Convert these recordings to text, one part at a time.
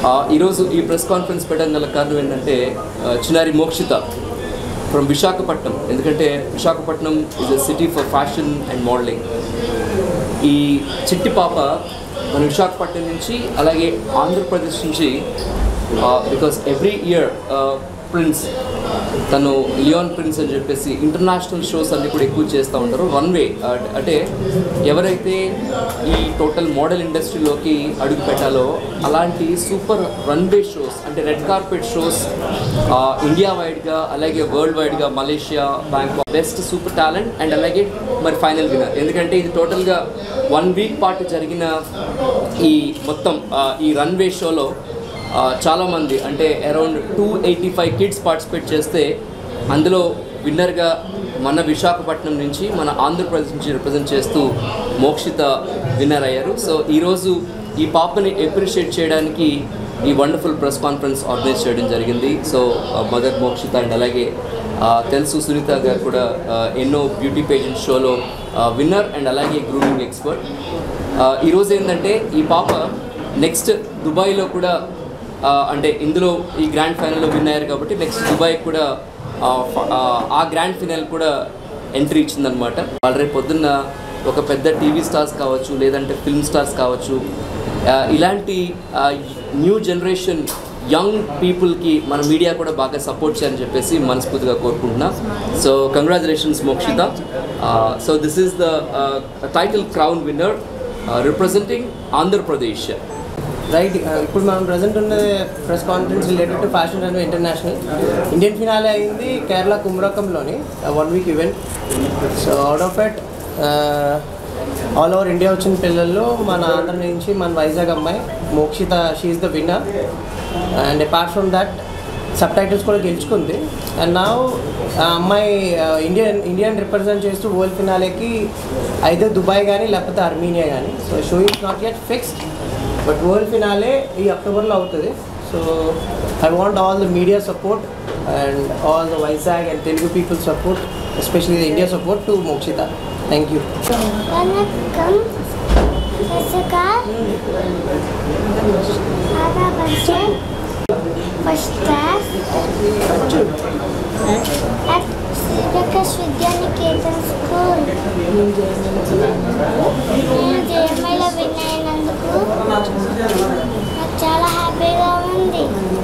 ఆ, ఈరోజు ఈ ప్రెస్ కాన్ఫరెన్స్ పెట్టడం గల కారణం ఏంటంటే ఆ, చిన్నారి మోక్షిత ఫ్రమ్ విశాఖపట్నం ఎందుకంటే Visakhapatnam is a city for fashion and modelling ఈ చిట్టి పాప మన విశాఖపట్నం నుంచి అలాగే ఆంధ్రప్రదేశ్ నుంచి బికాస్ ఎవ్రీ ఇయర్ ప్రిన్స్ తను లియోన్ ప్రిన్స్ అని చెప్పేసి ఇంటర్నేషనల్ షోస్ అన్ని కూడా ఎక్కువ చేస్తూ ఉంటారు వన్ వే అంటే ఎవరైతే ఈ టోటల్ మోడల్ ఇండస్ట్రీలోకి అడుగు పెట్టాలో అలాంటి సూపర్ రన్వే షోస్ అంటే రెడ్ కార్పెట్ షోస్ ఇండియా వైడ్గా అలాగే వరల్డ్ వైడ్గా Malaysia Bangkok best super talent and అలాగే మరి ఫైనల్ విన్నర్ ఎందుకంటే ఇది టోటల్గా వన్ వీక్ పాటు జరిగిన ఈ మొత్తం ఆ, ఈ రన్వే షోలో ఆ, చాలామంది అంటే around two eighty five kids participate చేస్తే అందులో విన్నర్గా మన విశాఖపట్నం నుంచి మన ఆంధ్రప్రదేశ్ నుంచి రిప్రజెంట్ చేస్తూ మోక్షిత విన్నర్ అయ్యారు సో ఈరోజు ఈ పాపని అప్రిషియేట్ చేయడానికి ఈ వండర్ఫుల్ ప్రెస్ కాన్ఫరెన్స్ ఆర్గనైజ్ చేయడం జరిగింది సో మదర్ మోక్షిత అండ్ అలాగే ఆ, తెలుసు సునీత గారు కూడా ఆ, ఎన్నో బ్యూటీ పేజెంట్ షోలో విన్నర్ అండ్ అలాగే గ్రూమింగ్ ఎక్స్పర్ట్ ఈరోజు ఏంటంటే ఈ పాప నెక్స్ట్ దుబాయ్లో కూడా ఆ, అంటే ఇందులో ఈ గ్రాండ్ ఫైనల్లో విన్ అయ్యారు కాబట్టి నెక్స్ట్ దుబాయ్ కూడా ఆ, ఫ- ఆ, ఆ గ్రాండ్ ఫైనల్ కూడా ఎంట్రీ ఇచ్చిందనమాట వాళ్ళు రేపు పొద్దున్న ఒక పెద్ద టీవీ స్టార్స్ కావచ్చు లేదంటే ఫిల్మ్ స్టార్స్ కావచ్చు ఆ, ఇలాంటి న్యూ జనరేషన్ యంగ్ పీపుల్కి మన మీడియా కూడా బాగా సపోర్ట్ చేయాలని చెప్పేసి మనస్ఫూర్తిగా కోరుకుంటున్నా so congratulations Mokshitha so this is the title crown winner representing Andhra Pradesh right ఇప్పుడు మనం ప్రజెంట్ ఉన్న press conference related to fashion runway international Indian finale అయింది కేరళ కుమ్రకంలోని one week event so out of it all over India వచ్చిన పిల్లల్లో మన ఆంధ్ర నుంచి మన వైజాగ్ అమ్మాయి Mokshitha she the winner and apart from that sub titles కూడా గెలుచుకుంది అండ్ నా ఆ అమ్మాయి ఇండియన్ ఇండియన్ రిప్రజెంట్ చేస్తూ వరల్డ్ ఫినాలేకి అయితే దుబాయ్ కానీ లేకపోతే అర్మీనియా కానీ so show is not yet fixed but world finale ఈ అక్టోబర్లో అవుతుంది so I want all the media support and all the Vizag and Telugu people support especially the India support to Mokshitha thank you வணக்கம் Rasika Aadha Bachchan first class at Sridakas Vidyaniketen School. నేను జయమల win అయినందుకు నాకు చాలా హ్యాపీగా ఉంది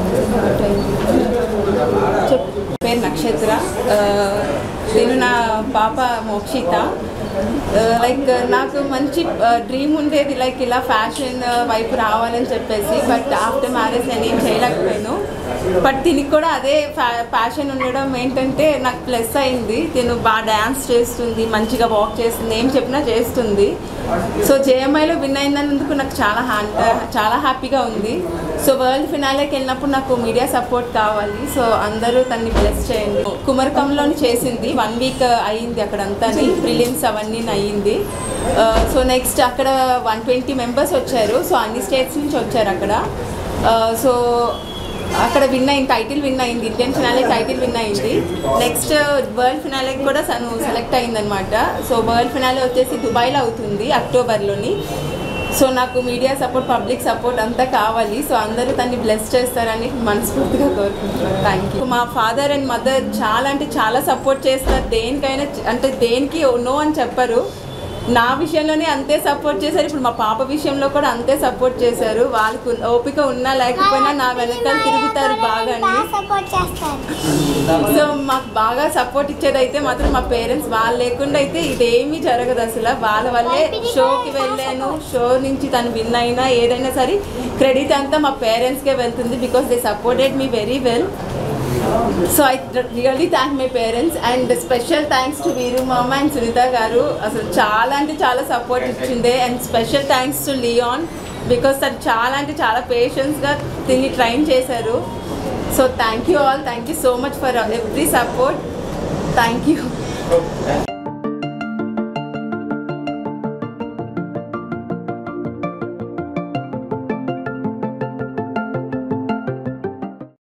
పేరు నక్షత్ర ఆ, నేను నా పాప మోక్షిత లైక్ నాకు మంచి డ్రీమ్ ఉండేది లైక్ ఇలా ఫ్యాషన్ వైపు రావాలని చెప్పేసి బట్ ఆఫ్టర్ మ్యారేజ్ నేను ఏం చేయలేకపోయాను బట్ దీనికి కూడా అదే ప్యాషన్ ఉండడం ఏంటంటే నాకు ప్లస్ అయింది నేను బాగా డ్యాన్స్ చేస్తుంది మంచిగా వాక్ చేస్తుంది ఏం చెప్పినా చేస్తుంది సో జేఎంఐలో విన్ అయినందుకు నాకు చాలా హ్యా చాలా హ్యాపీగా ఉంది సో వరల్డ్ ఫినాలేకి వెళ్ళినప్పుడు నాకు మీడియా సపోర్ట్ కావాలి సో అందరూ తన్ని బ్లెస్ చేయండి కుమరకంలోని చేసింది వన్ వీక్ అయ్యింది అక్కడంతా ప్రిలిమ్స్ అవన్నీ అయ్యింది సో నెక్స్ట్ అక్కడ వన్ ట్వంటీ మెంబర్స్ వచ్చారు సో అన్ని స్టేట్స్ నుంచి వచ్చారు అక్కడ సో అక్కడ విన్ అయింది టైటిల్ విన్ అయింది ఇండియన్ ఫినాలే టైటిల్ విన్ అయింది నెక్స్ట్ వరల్డ్ ఫినాలేకి కూడా తను సెలెక్ట్ అయిందనమాట సో వరల్డ్ ఫినాలే వచ్చేసి దుబాయ్లో అవుతుంది అక్టోబర్లోని సో నాకు మీడియా సపోర్ట్ పబ్లిక్ సపోర్ట్ అంతా కావాలి సో అందరూ తన్ని బ్లెస్ చేస్తారని మనస్ఫూర్తిగా కోరుకుంటున్నాను థ్యాంక్ యూ మా ఫాదర్ అండ్ మదర్ చాలా అంటే చాలా సపోర్ట్ చేస్తారు దేనికైనా అంటే దేనికి నో అని చెప్పరు నా విషయంలోనే అంతే సపోర్ట్ చేశారు ఇప్పుడు మా పాప విషయంలో కూడా అంతే సపోర్ట్ చేశారు వాళ్ళకు ఓపిక ఉన్నా లేకపోయినా నా వెనకాల తిరుగుతారు బాగాని బాగా సపోర్ట్ చేస్తారు సో మాకు బాగా సపోర్ట్ ఇచ్చేది అయితే మాత్రం మా పేరెంట్స్ వాళ్ళు లేకుండా అయితే ఇదేమీ జరగదు అసలు వాళ్ళ వల్లే షోకి వెళ్ళాను షో నుంచి తను విన్ అయినా ఏదైనా సరే క్రెడిట్ అంతా మా పేరెంట్స్కే వెళ్తుంది because they supported me very well so I really thank my parents and special thanks to Veeru మామ అండ్ సునీత గారు అసలు చాలా అంటే చాలా సపోర్ట్ ఇచ్చిందే and special thanks to Leon because తను చాలా అంటే చాలా పేషెన్స్గా దీన్ని ట్రైన్ చేశారు so thank you all thank you so much for every support thank you